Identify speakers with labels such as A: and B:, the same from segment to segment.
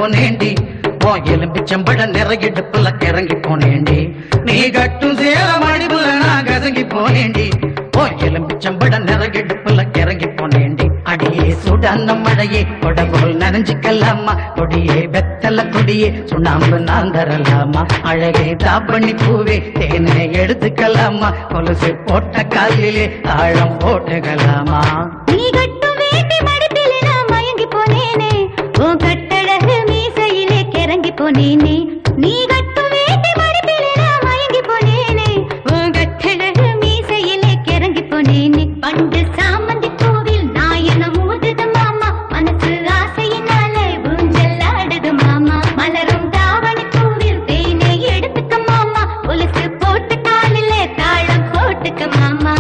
A: போனேண்டி ஓ எலும்பிச்சம்பட நிறையிடுப்புல கிறங்கி போனேண்டி நீ கட்டும் சேல மடிப்புல நான் கசங்கி போனேண்டி ஓ எலும்பிச்சம்பட நிறையிடுப்புல கிறங்கி போனேண்டி அடியே சுடாந்த மழையே கொடபோல் நனைஞ்சுக்கலாமா கொடியே வெத்தல கொடியே சுண்ணாம்பு நான் தரலாமா அழகே தாப்பண்ணி பூவே தேனை எடுத்துக்கலாமா கொலுசு போட்ட காலிலே ஆழம் போட்டுக்கலாமா
B: நீ கட்டும் வேட்டி மடிப்பிலே நான் மயங்கி போனேனே உன் கட்டழகு மீசையிலே கிறங்கி போனேனே நீ கட்டும் வேட்டி மடிப்பிலே நான் மயங்கி போனேனே உன் கட்டழகு மீசையிலே கிறங்கி போனேனே பண்டு சாமந்தி பூவில் நாயனம் ஊதுது மாமா மனசு ஆசையினாலே ஊஞ்சல் ஆடுது மாமா மலரும் தாவணி பூவில் தேனை எடுத்துக்க மாமா கொலுசு போட்டு காலிலே தாளம் போட்டுக்க மாமா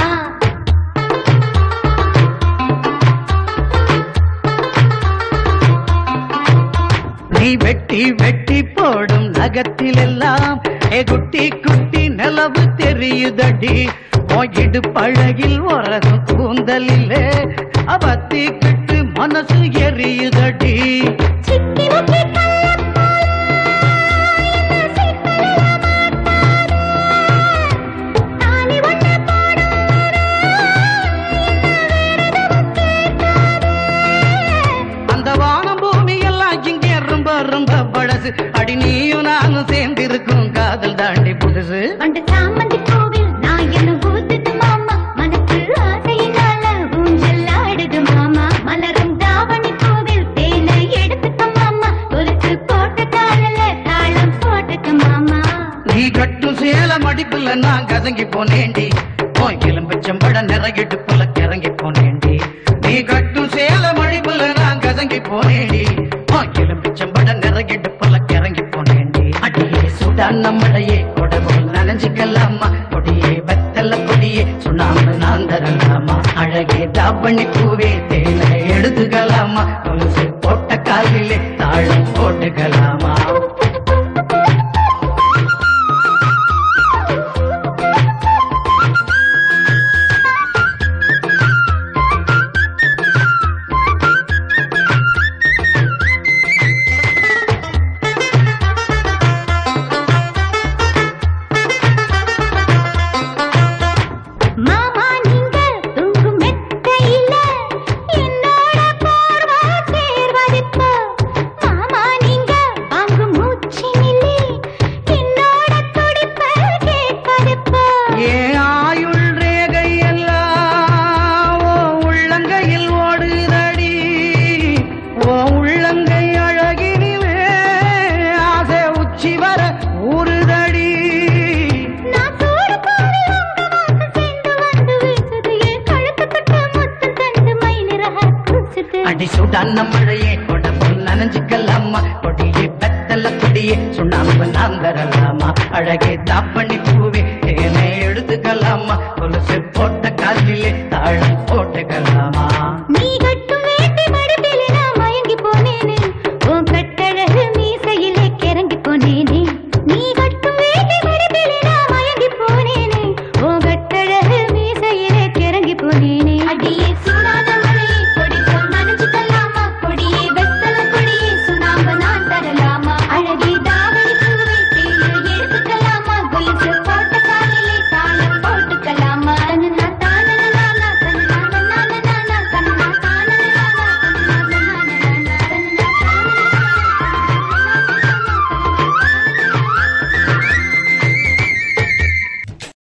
A: நீ வெட்டி வெட்டி போடும் நகத்திலெல்லாம் ஏ குட்டி குட்டி நிலவு தெரியுதடி போயிடு பழகில் உரகும் கூந்தலிலே அவத்தி கிட்டு மனசு எரியுதடி
B: சிக்கி முக்கி கள்ளப் போல என்ன சிக்கலில மாட்டாதே. தாலி ஒண்ணு போடும்போது என்ன வேறெதுவும் கேட்காதே.
A: அந்த வானம் பூமி எல்லாம் இங்கே ரொம்ப ரொம்ப பழசு அடி நீயும் நானும் சேர்ந்திருக்கும் காதல் தாண்டி புதுசு
B: பண்டு சாமந்தி பூவில் நாயனம் ஊத்துது மாமா. மனசு ஆசையினால ஊஞ்சல் ஆடுது மாமா. மலரும் தாவணி பூவில் தேனை எடுத்துக்க மாமா. கொலுசு போட்ட காலில தாளம் போட்டுக்க மாமா
A: நீ கட்டும் சேல மடிப்புல நான் கசங்கி போனேண்டி உன் எலும்பச்சம்பட நிறையிடுப்புல கிறங்கி போனேண்டி நீ கட்டும் சேல மடிப்புல நான் கசங்கி போனேண்டி உன் எலும்பச்சம்பட நிறையிடுப்புல கிறங்கி போனேண்டி அடியே சுடான மழையே கொடபோல் நனைஞ்சுக்கலாமா கொடியே வெத்தல கொடியே சுண்ணாம்பு நான் தரலாமா அழகே தாப்பண்ணி பூவே தேனை எடுத்துக்கலாமா கொலுசு போட்ட காலிலே தாழம் போட்டுக்கலாமா
B: மாமா நீங்க தூங்கும் மெத்தையில என்னோட போர்வ சேர்வதிப்ப மாமா நீங்க வாங்கும் மூச்சினிலே என்னோட துடிப்ப கேட்பதிப்ப
A: ஏன் ஆயுள் ரேகை எல்லாம் ஓ உள்ளங்கையில் ஓடுதடி ஓ உள்ளங்கை அழகினிலே ஆசை உச்சி வர ஊறுதடி
B: நான் சூடு பூவில் உங்க வாசம் சேர்ந்து வந்து வீசுது என் கழுத்து தொட்டு முத்தம் தந்து மை நிறக கூசுது
A: அடி சுடான மழையே கொடபோல் நனைஞ்சுக்கலாமா கொடியே பெத்தல கொடியே சுண்ணாம்பு நான் தரலாமா அழகே தாப்பண்ணி பூ